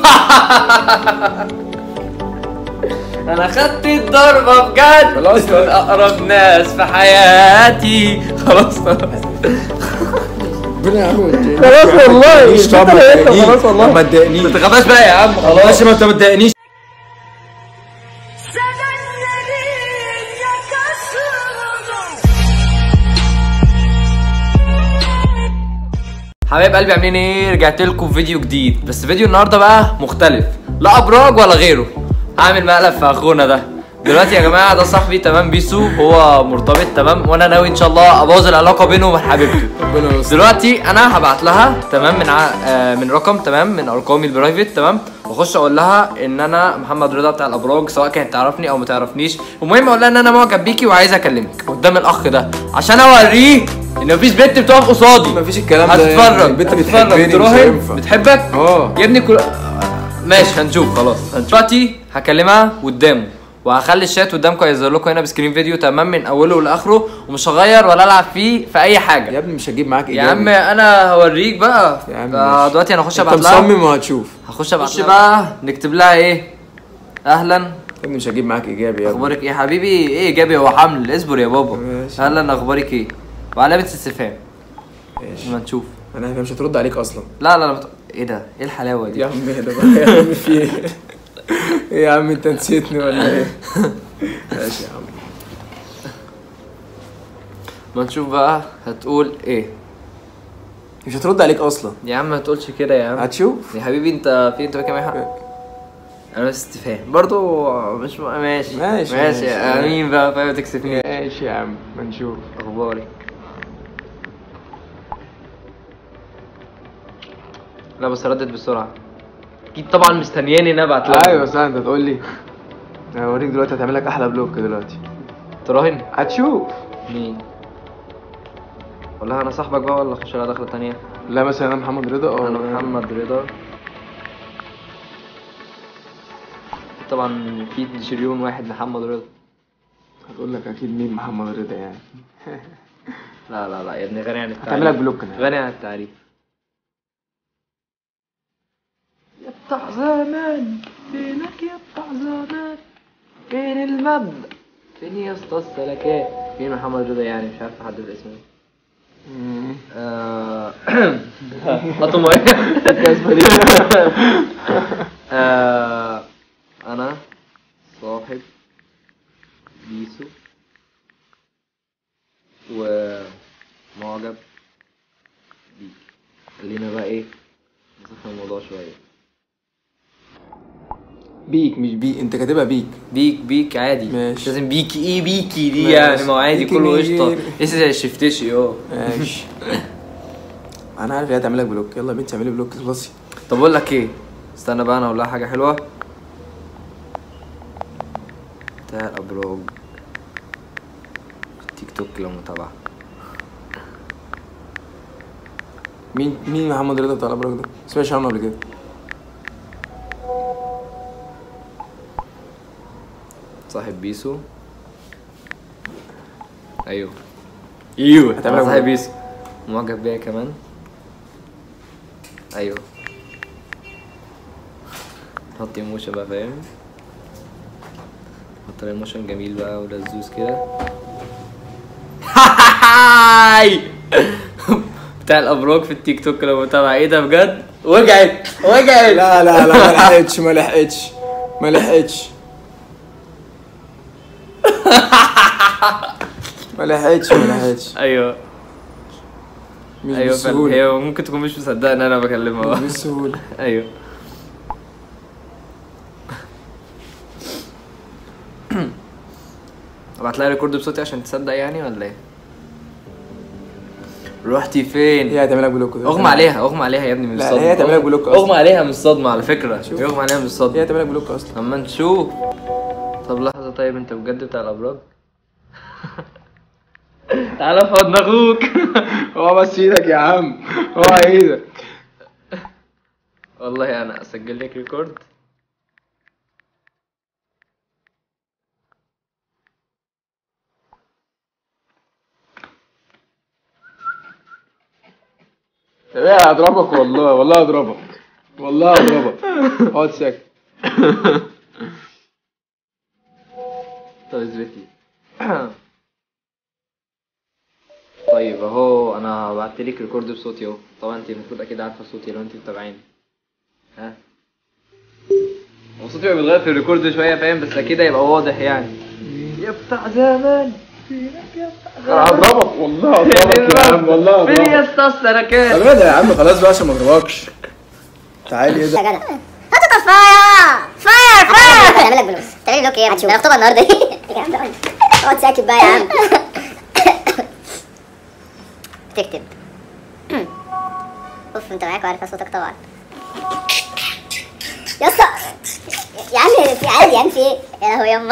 انا خدت الضربة بجد خلاص من اقرب ناس في حياتي خلاص خلاص ربنا يا عم خلاص والله. مش طب ما انت اللي تضايقنيش. خلاص والله. ما تضايقنيش ما تخافاش بقى يا عم خلاص ماشي ما انت ما تضايقنيش Sevenlerin yakasını حبايب قلبي عاملين ايه رجعت لكم في فيديو جديد بس فيديو النهارده بقى مختلف لا ابراج ولا غيره هعمل مقلب في اخونا ده دلوقتي يا جماعه ده صاحبي تمام بيسو هو مرتبط تمام وانا ناوي ان شاء الله ابوظ العلاقه بينه وبين حبيبته ربنا يستر دلوقتي انا هبعت لها تمام من ع... آه من رقم تمام من ارقامي البرايفت تمام واخش اقول لها ان انا محمد رضا بتاع الابراج سواء كانت تعرفني او ما تعرفنيش المهم اقول لها ان انا معجب بيكي وعايز اكلمك قدام الاخ ده عشان اوريه ان مفيش بنت بتقف قصادي مفيش الكلام ده يعني. هتتفرج البنت هتتفرج بتحبني مش تراهن هينفع. بتحبك اه يا ابني كل ماشي هنشوف خلاص هنشوف. دلوقتي هكلمها قدامه وهخلي الشات قدامكم هيظهر لكم هنا بسكرين فيديو تمام من اوله لاخره ومش هغير ولا العب فيه في اي حاجه يا ابني مش هجيب معاك يا إجابة. عم انا هوريك بقى يا عم آه، ماشي. دلوقتي انا هخش انت ابعت لها مصمم وهتشوف هخش ابعت لها بقى نكتب لها ايه اهلا يا ابني مش هجيب معاك ايجابي يا ابني اخبارك ايه يا حبيبي ايه ايجابي هو حمل اصبر يا بابا ماشي. اهلا اخبارك ايه وعلامه استفهام ماشي ما نشوف انا مش هترد عليك اصلا لا لا لا مت... ايه ده ايه الحلاوه دي يا عم اهدى بقى يا عم في ايه ايه يا عم انت نسيتني ولا ايه ماشي يا عم ما نشوف بقى هتقول ايه مش هترد عليك اصلا يا عم ما تقولش كده يا عم هتشوف يا حبيبي انت في انت كام اي حاجه انا بس استفهام برضو مش م... ماشي ماشي، ماشي ماشي. امين بقى فاهم تكسفني ماشي يا عم ما نشوف اخبارك لا بس ردت بسرعه اكيد طبعا مستنياني ان ابعت لها ايوه صح انت تقول لي انا هوريك دلوقتي هتعمل لك احلى بلوك دلوقتي تراهن هتشوف مين والله انا صاحبك بقى ولا اخش على دخله تانية لا مثلا انا محمد رضا اه انا محمد رضا طبعا في شريون واحد محمد رضا هتقول لك اكيد مين محمد رضا يعني لا لا لا يا ابني غني عن التعريف هتعمل لك بلوك انا غني عن التعريف يا بتاع زمان فينك يا بتاع زمان فين المبدأ فين يا اسطى السلكات فين محمد رضا يعني مش عارف احدد اسمه مم. آه، حطوا ميه آه، انا صاحب بيسو ومعجب بيك خلينا بقى ايه نسخن الموضوع شويه بيك مش بيك انت كاتبها بيك بيك بيك عادي ماشي. مش لازم بيكي ايه بيكي دي ماشي. يعني ما هو عادي بيكي كله مين؟ قشطه لسه زي الشفتشي اه ماشي انا عارف هي هتعمل لك بلوك يلا يا بنتي اعملي بلوك خلصي طب اقول لك ايه استنى بقى انا اقول لها حاجه حلوه بتاع الابراج تيك توك لو متابعه مين مين محمد رضا بتاع الابراج ده؟ ما سمعتش عنه قبل كده صاحب بيسو ايوه ايوه هتعمل أنا لك صاحب بلوك. بيسو معجب بيها كمان ايوه حط ايموشن بقى فاهم حط ايموشن جميل بقى ولزوز كده بتاع الابراج في التيك توك لو متابع ايه ده بجد وجعت وجعت لا لا لا ما لحقتش ما لحقتش ما لحقتش ما لحقتش ما لحقتش ايوه مش ايوه فعلا بالسهولة هي ممكن تكون مش مصدقه ان انا بكلمها مش بالسهولة ايوه ابعت لها ريكورد بصوتي عشان تصدق يعني ولا ايه؟ رحتي فين؟ هي هتعمل لك بلوك اغمى عليها اغمى عليها يا ابني من لا، الصدمه هي هتعمل لك بلوك أصلاً. اغمى عليها من الصدمه على فكره شوف. اغمى عليها من هي الصدمه هتعمل لك بلوك اصلا اما نشوف طب لحظه طيب انت بجد بتاع الابراج؟ تعالى في حضن اخوك هو بس ايدك يا عم هو ايدك والله انا اسجل لك ريكورد طب ايه هضربك والله والله هضربك والله اضربك اقعد ساكت طب اثبتي طيب اهو انا بعت لك ريكورد بصوتي اهو طبعا انت المفروض اكيد عارفه صوتي لو انت متابعاني ها هو صوتي بيبقى بيتغير في الريكورد شويه فاهم بس اكيد هيبقى واضح يعني يا بتاع زمان هضربك والله هضربك يا عم والله فين يا هضربك اسطى السلكات خلي بالك يا عم خلاص بقى عشان ما اضربكش تعالي ايه يا ده جدع هاتوا طفايه فاير فاير هعمل لك بلوز تعملي لوك ايه هتشوف انا هخطبها النهارده يا عم اقعد. اقعد ساكت بقى يا عم تكتب اوف انت معاك وعارفه صوتك طبعا يا اسطى يا عم في عادي يا عم في ايه يا لهوي يما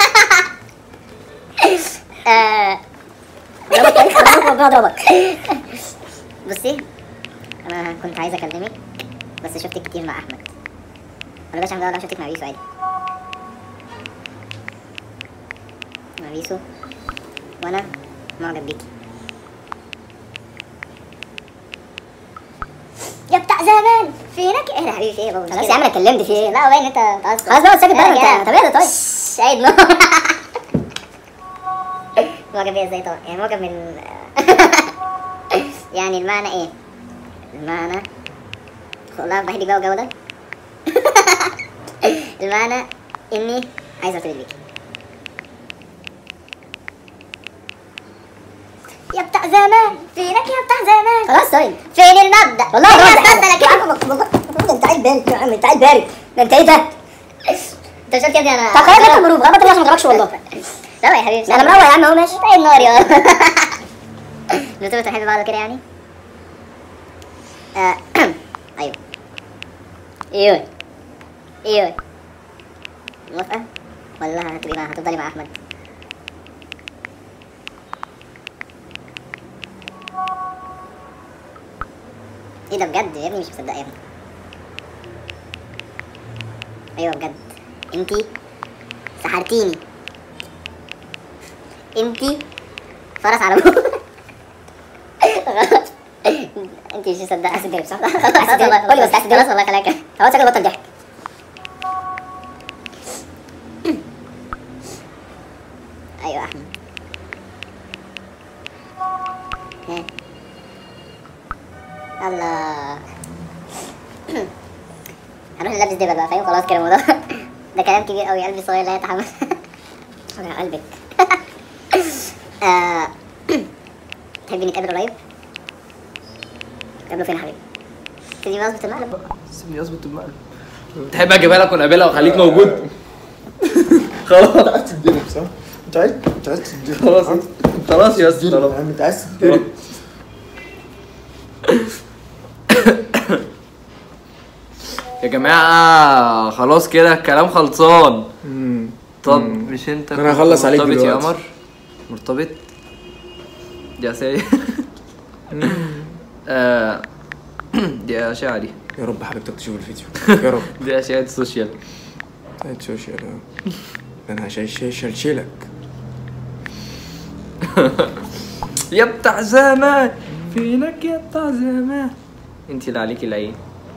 آه، اضربك يعني اضربك ربنا اضربك بصي انا كنت عايزه اكلمك بس شفتك كتير مع احمد ولا باش احمد ولا شفتك مع بيسو عادي مع بيسو وانا معجب بيكي يا بتاع زمان فينك ايه يا حبيبي في ايه بابا خلاص يا عم انا اتكلمت في ايه لا باين انت خلاص بقى ساكت بقى انت طب ايه ده طيب عيد نو معجب بيا ازاي طبعا يعني معجب من يعني المعنى ايه المعنى والله بحب جو جو ده المعنى اني عايزه ارتبط بيكي يا بتاع زمان فينك يا بتاع زمان خلاص طيب فين المبدأ والله والله يا ده استاذ انا كده والله انت عيل بنت يا عم انت عيل بارد ده انت ايه ده؟ انت مش قلت يا ابني انا طب خلاص انت مروب غلط عشان ما اضربكش والله لا يا حبيبي لا انا مروق يا عم اهو ماشي طيب نار يا بتقولوا تحبوا بعض كده يعني؟ آه، ايوه ايوه ايوه موافقة؟ ولا هتبقي مع هتفضلي مع احمد؟ ايه ده بجد يا ابني مش مصدقه يا ابني ايوه بجد انتي سحرتيني انتي فرس على ابوه غلط انت مش مصدقه عايز تدرب صح؟ عايز تدرب قولي بس عايز تدرب خلاص والله خلاك خلاص شكلك بطل ضحك ايوه احمد ها. الله هنروح نلبس دبل بقى فاهم خلاص كده الموضوع ده كلام كبير قوي قلبي صغير لا يتحمل وجع قلبك آه، تحبي نتقابل قريب؟ نتقابلوا فين يا حبيبي؟ تيجي مظبط المقلب سيبني اظبط المقلب تحب اجيبها لك ونقابلها وخليك موجود خلاص انت عايز تتضرب صح؟ انت عايز انت عايز تتضرب خلاص خلاص يا اسطى تتضرب يا خلاص عم انت عايز تتضرب يا جماعة خلاص كده الكلام خلصان طب مش انت أنا كنت هخلص عليك مرتبط يا دلوقتي. قمر مرتبط يا سيدي آه، دي أشعة دي يا رب حبيبتك تشوف الفيديو يا رب دي أشعة سوشيال هات سوشيال اه. انا هشلشلك يا بتاع زمان فينك يا بتاع زمان انت اللي عليكي العين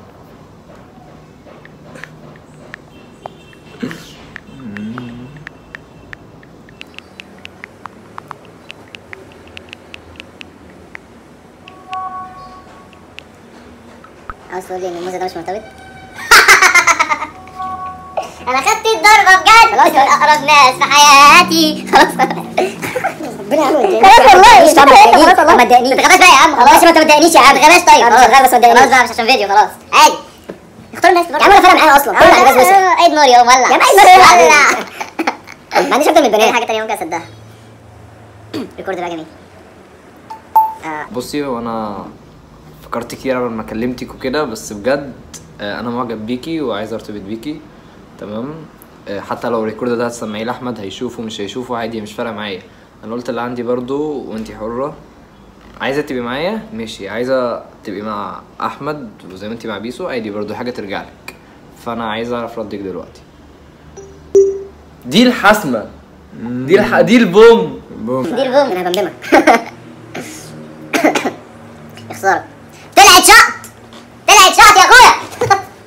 عاوز تقول لي ان الموزة ده مش مرتبط؟ انا خدت الضربة بجد خلاص دول اقرب ناس في حياتي خلاص ربنا يعمل ايه خلاص والله مش طبعا خلاص والله ما تضايقنيش ما تغباش بقى يا عم خلاص خلاص ما تضايقنيش يا عم ما تغباش طيب خلاص شغال بس ما خلاص تضايقنيش بقى مش عشان فيديو خلاص عادي اختار الناس يا عم انا فارق معايا اصلا كل على جاز وسخ عيد نور يوم ولع يا عم عيد نور يوم ولع ما عنديش اكتر من ايه البنات حاجة تانية ممكن اصدقها ريكورد بقى جميل آه، بصي وانا فكرت كتير قبل ما كلمتك وكده بس بجد آه، انا معجب بيكي وعايز ارتبط بيكي تمام آه، حتى لو الريكورد ده هتسمعيه لاحمد هيشوفه مش هيشوفه عادي مش فارقه معايا انا قلت اللي عندي برضو وانتي حره عايزه تبقي معايا ماشي عايزه تبقي مع احمد وزي ما انتي مع بيسو عادي برضو حاجه ترجع لك فانا عايز اعرف ردك دلوقتي دي الحسمه دي الح... دي البوم بوم دي البوم انا هبمبمك يا خسارة طلعت شط طلعت شط يا اخويا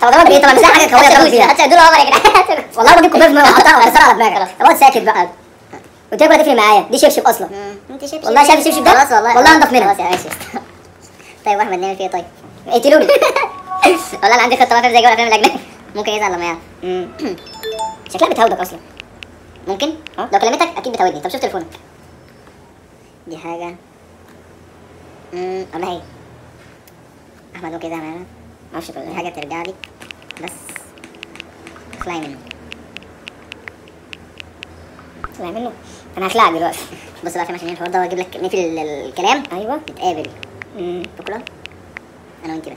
ضربك ايه طبعا مش لاقي حاجه قويه تضرب فيها هات دول عمر يا جدعان والله بجيب كوبايه في الميه وأحطها وأكسرها على دماغك طب اقعد ساكت بقى قلت لك ولا تفرق معايا دي شبشب اصلا انت شبشب والله شايف الشبشب ده؟ خلاص والله والله أنضف منها. خلاص يا ماشي طيب واحمد نعمل فيه ايه طيب اقتلوني والله انا عندي خطه ما في زي جوه الافلام الاجنبي ممكن يزعل لما يعرف شكلها بتهودك اصلا ممكن لو كلمتك اكيد بتودني طب شوف تليفونك دي حاجه امم ولا هي احمد ممكن يزعل معانا معرفش كل حاجه ترجع لي بس اخلعي منه طلع منه انا هخلعك دلوقتي بص بقى عشان عشان الحوار ده واجيب لك نقفل ال- الكلام ايوه نتقابل مم. بكره انا وانت بس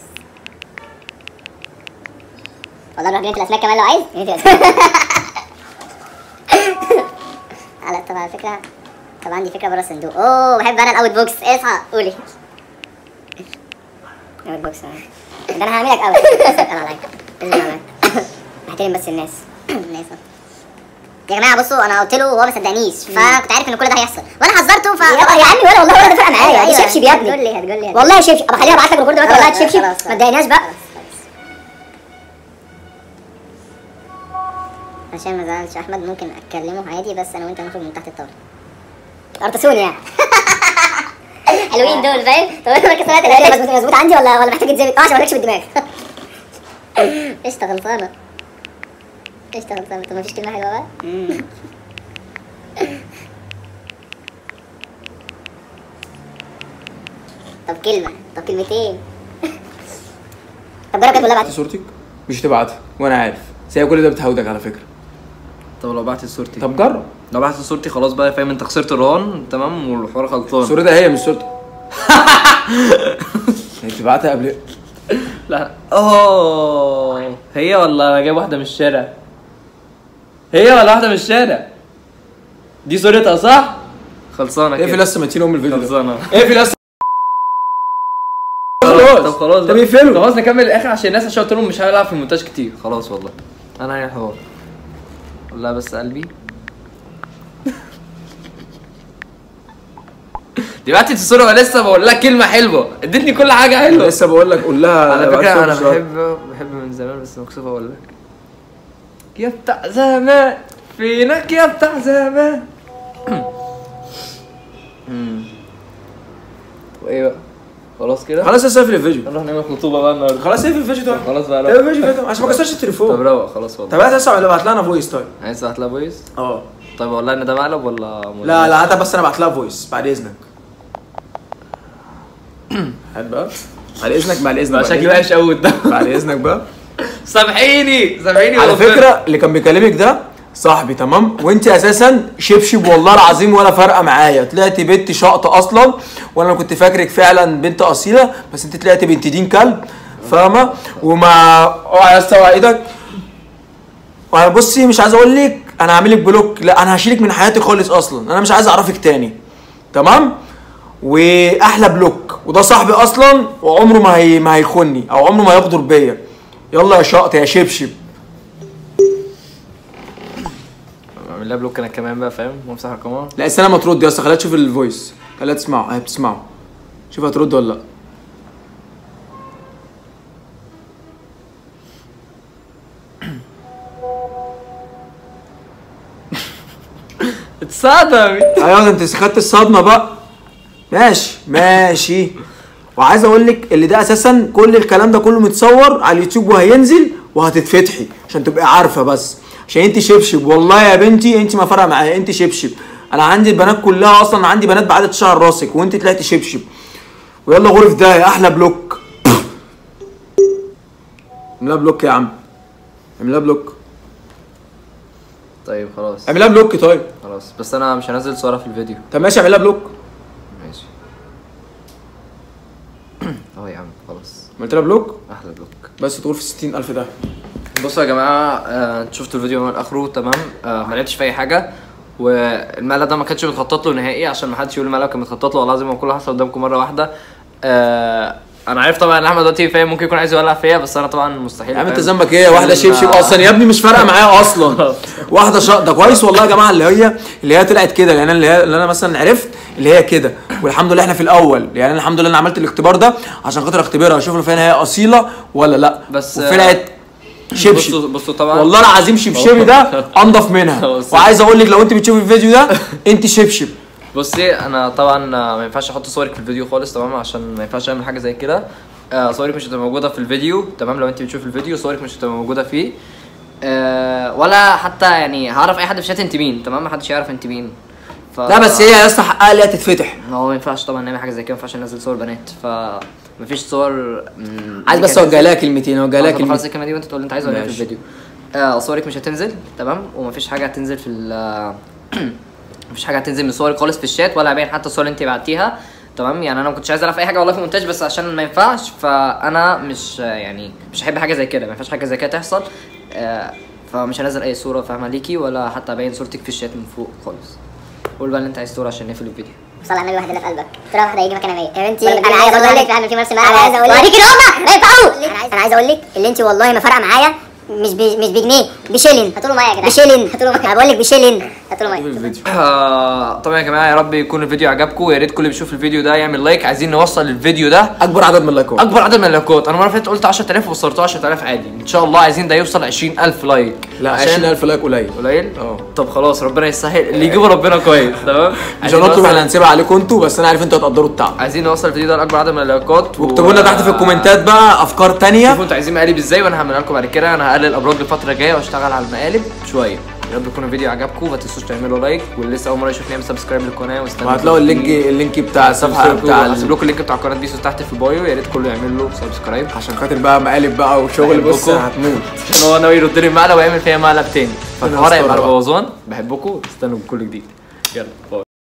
والله نروح جنينه الاسماك كمان لو عايز جنينة الأسماك. على طب على فكره طب عندي فكره بره الصندوق اوه بحب انا الاوت بوكس اصحى قولي اول بوكس آه. ده انا هعملك قوي انا عليا اذن الله بحترم بس الناس الناس يا جماعه بصوا انا قلت له وهو ما صدقنيش فكنت عارف ان كل ده هيحصل وانا حذرته ف يا يا عمي ولا والله ولا ده فرق معايا دي أيوة، شبشب يا هتقول ابني لي هتقول لي والله شبشب ابقى خليها ابعت لك الريكورد دلوقتي خلاص، والله شبشب خلاص، ما تضايقناش بقى خلاص، خلاص. عشان ما ازعلش احمد ممكن اتكلمه عادي بس انا وانت نخرج من تحت الطاوله ارتسوني يعني حلوين دول فاهم طب انا كسرت كده مظبوط مظبوط عندي ولا ولا محتاج يتظبط اه عشان ما اقولكش بالدماغ قشطه خلصانه قشطه خلصانه طب مفيش كلمه حلوه بقى طب كلمه طب كلمتين طب جرب كده ولا بعت صورتك مش هتبعتها وانا عارف بس هي كل ده بتهودك على فكره طب لو بعت صورتي طب جرب لو بعت صورتي خلاص بقى فاهم انت خسرت الرهان تمام والحوار خلصان صورتها هي مش صورتك هي بتبعتها قبل لا اوه هي ولا انا جايب واحده من الشارع هي ولا واحده من الشارع دي صورتها صح خلصانه اقفل كده لسه متين ام الفيديو ده خلصانه اقفل لسه طب خلاص طب بقى. يقفلوا خلاص نكمل الاخر عشان الناس عشان قلت لهم مش هلعب في المونتاج كتير خلاص والله انا هي الحوار والله بس قلبي دلوقتي الصورة وانا لسه بقول لها كلمة حلوة ادتني كل حاجة حلوة لسه بقول لك قول لها على ابعت فكرة لهم انا صور. بحب بحب من زمان بس مكسوف اقول لك يا بتاع زمان فينك يا بتاع زمان أمم. وايه بقى خلاص كده خلاص لسه اقفل الفيديو نروح نعمل خطوبة بقى النهارده خلاص اقفل الفيديو ده خلاص بقى اقفل الفيديو ده عشان ما كسرش طب التليفون روق خلاص والله طب هات اسمع ولا ابعت لها فويس طيب عايز تبعت لها فويس اه طيب والله ان ده مقلب ولا لا لا هاتها بس انا ابعت لها فويس بعد اذنك هات بقى بعد اذنك بعد اذنك بقى بعد شكلي إذنك. وحش قوي ده بعد اذنك بقى سامحيني سامحيني على والله. فكره اللي كان بيكلمك ده صاحبي تمام وانت اساسا شبشب والله العظيم ولا فارقه معايا طلعتي بنت شقطه اصلا وانا كنت فاكرك فعلا بنت اصيله بس انت طلعتي بنت دين كلب فاهمه وما اوعى يا اسطى اوعى ايدك وانا بصي مش عايز اقول لك انا هعملك بلوك لا انا هشيلك من حياتي خالص اصلا انا مش عايز اعرفك تاني تمام واحلى بلوك وده صاحبي اصلا وعمره ما هي ما هيخوني او عمره ما هيغدر بيا يلا يا شقط يا شبشب اعمل لها بلوك انا كمان بقى فاهم وامسح رقمها لا استنى ما ترد يا اسطى خليها تشوف الفويس خليها تسمعه هي بتسمعه شوف هترد ولا لا اتصدمت ايوه ده انت خدت الصدمه بقى ماشي ماشي وعايز اقول لك اللي ده اساسا كل الكلام ده كله متصور على اليوتيوب وهينزل وهتتفتحي عشان تبقي عارفه بس عشان انت شبشب والله يا بنتي انت ما فارقه معايا انت شبشب انا عندي البنات كلها اصلا عندي بنات بعدد شعر راسك وانت طلعتي شبشب ويلا غرف ده يا احلى بلوك اعملها بلوك يا عم اعملها بلوك طيب خلاص اعملها بلوك طيب خلاص بس انا مش هنزل صورة في الفيديو طب ماشي اعملها بلوك ماشي اهو يا عم خلاص عملت لها بلوك احلى بلوك بس تقول في 60000 ده بصوا يا جماعه آه شفتوا الفيديو من اخره تمام آه ما لقيتش في اي حاجه والمقلب ده ما كانش متخطط له نهائي عشان ما حدش يقول المقلب كان متخطط له والله العظيم هو كله حصل قدامكم مره واحده آه انا عارف طبعا ان احمد دلوقتي فاهم ممكن يكون عايز يولع فيا بس انا طبعا مستحيل يا عم انت فاهم. ذنبك ايه واحده شبشب اصلا يا ابني مش فارقه معايا اصلا واحده شا... ده كويس والله يا جماعه اللي هي اللي هي طلعت كده لان اللي, هي... اللي انا مثلا عرفت اللي هي كده والحمد لله احنا في الاول يعني أنا الحمد لله انا عملت الاختبار ده عشان خاطر اختبرها اشوف لو فعلا هي اصيله ولا لا بس- وطلعت شبشب بصوا بصوا طبعا والله العظيم شبشبي ده انضف منها بص. وعايز اقول لك لو انت بتشوفي الفيديو ده انت شبشب بصي انا طبعا آه، ما ينفعش احط صورك في الفيديو خالص تمام عشان ما ينفعش اعمل حاجه زي كده آه، صورك مش هتبقى موجوده في الفيديو تمام لو انت بتشوف الفيديو صورك مش هتبقى موجوده فيه آه، ولا حتى يعني هعرف اي حد في شات انت مين تمام ما حدش يعرف انت مين ف... لا بس هي يا اسطى حقها اللي هي تتفتح هو ما ينفعش طبعا نعمل حاجه زي كده ما ينفعش ننزل صور بنات ف مفيش صور مم، عايز دي بس كانت- اوجه لها كلمتين اوجه لها آه، طب خلاص كلمتين الكلمه دي وانت تقول اللي انت عايزه ولا إيه في ماشي. الفيديو آه صورك مش هتنزل تمام ومفيش حاجه هتنزل في ال مفيش حاجه هتنزل من صورك خالص في الشات ولا هبين حتى الصور اللي انت بعتيها تمام يعني انا ما كنتش عايز اعرف اي حاجه والله في المونتاج بس عشان ما ينفعش فانا مش آه، يعني مش هحب حاجه زي كده ما ينفعش حاجه زي كده تحصل آه فمش هنزل اي صوره فاهمه ليكي ولا حتى ابين صورتك في الشات من فوق خالص قول بقى اللي انت عايز تقوله عشان نقفل الفيديو صلى على النبي واحد اللي في قلبك ترى واحده هيجي مكانها 100 يا بنتي انا انا عايز عايز اقول اقول لك لك احنا في مرسى انا عايز اقول لك وريك ان هم ما ينفعوش انا عايز اقول لك اللي انت والله ما فارقه معايا مش بي مش بجنيه بشيلن هاتوا له ميه يا جدعان بشيلن هاتوا له ميه انا بقول لك بشيلن هاتوا له ميه الفيديو آه طبعا يا جماعه يا رب يكون الفيديو عجبكم يا ريت كل اللي بيشوف الفيديو ده يعمل لايك عايزين نوصل الفيديو ده اكبر عدد من اللايكات اكبر عدد من اللايكات انا المره اللي فاتت قلت 10000 وصلته 10000 عادي ان شاء الله عايزين ده يوصل 20000 لايك لا عشان- 20000 لايك قليل قليل اه. طب خلاص ربنا يسهل اللي يجيبه ربنا كويس تمام مش عايزين هنطلب نوصل- احنا هنسيبها عليكم انتوا بس انا عارف انتوا هتقدروا التعب عايزين نوصل الفيديو ده لاكبر عدد من اللايكات و- واكتبوا لنا تحت في الكومنتات بقى افكار شوفوا تانية انتوا عايزين مقالب ازاي وانا هعملها لكم بعد كده انا هقلل الابراج الفتره الجايه واشتغل على المقالب شويه يا رب يكون الفيديو عجبكم ما تنسوش تعملوا لايك واللي لسه اول مره يشوفني يعمل سبسكرايب للقناه واستنوا وهتلاقوا اللينك اللينك بتاع الصفحه بتاع هسيب ال- لكم اللينك بتاع قناه بيسوس تحت في البايو يا ريت كله يعمل له سبسكرايب عشان خاطر بقى مقالب بقى وشغل بص بحبكم. هتموت عشان هو ناوي يرد لي المقلب ويعمل فيها مقلب تاني ربنا فالحوار هيبقى يستر بقى. بوظان بحبكم استنوا بكل جديد يلا باي